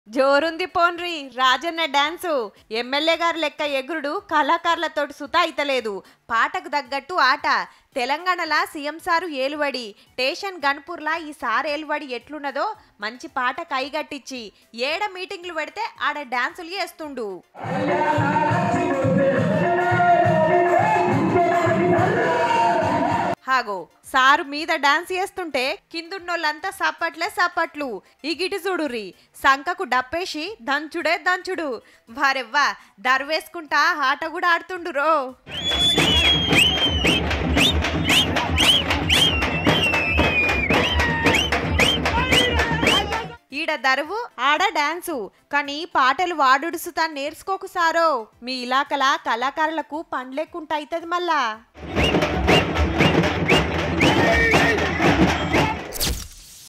జోరుంది పోన్రి Rajanna dance MLA గారి లెక్క ఎగురుడు కళాకారులతోటి సుత అయితలేదు పాటకు తగ్గట్టు ఆట తెలంగాణలా సీఎం సారు ఏలువడి టేషన్ గన్పూర్లా ఈ సార్ ఏలువడి ఎట్లున్నదో మంచి పాట కైగట్టించి ఏడ మీటింగ్లు పెడితే ఆడ డాన్సులు చేస్తుండు హాగో సారు మీద డాన్స్ చేస్తుంటే కిందున్నోళ్ళంతా సప్పట్లే సప్పట్లు ఈ గిటి చూడుర్రి సంకకు డప్పేసి దంచుడే దంచుడు వారెవ్వా దర్వేసుకుంటా ఆట కూడా ఆడుతుండు రో ఈడ దరువు ఆడ డాన్సు కానీ పాటలు వాడుడుసుతా నేర్చుకోకు సారో మీ ఇలాకలా కళాకారులకు పండ్లేకుంటా అవుతుంది మళ్ళా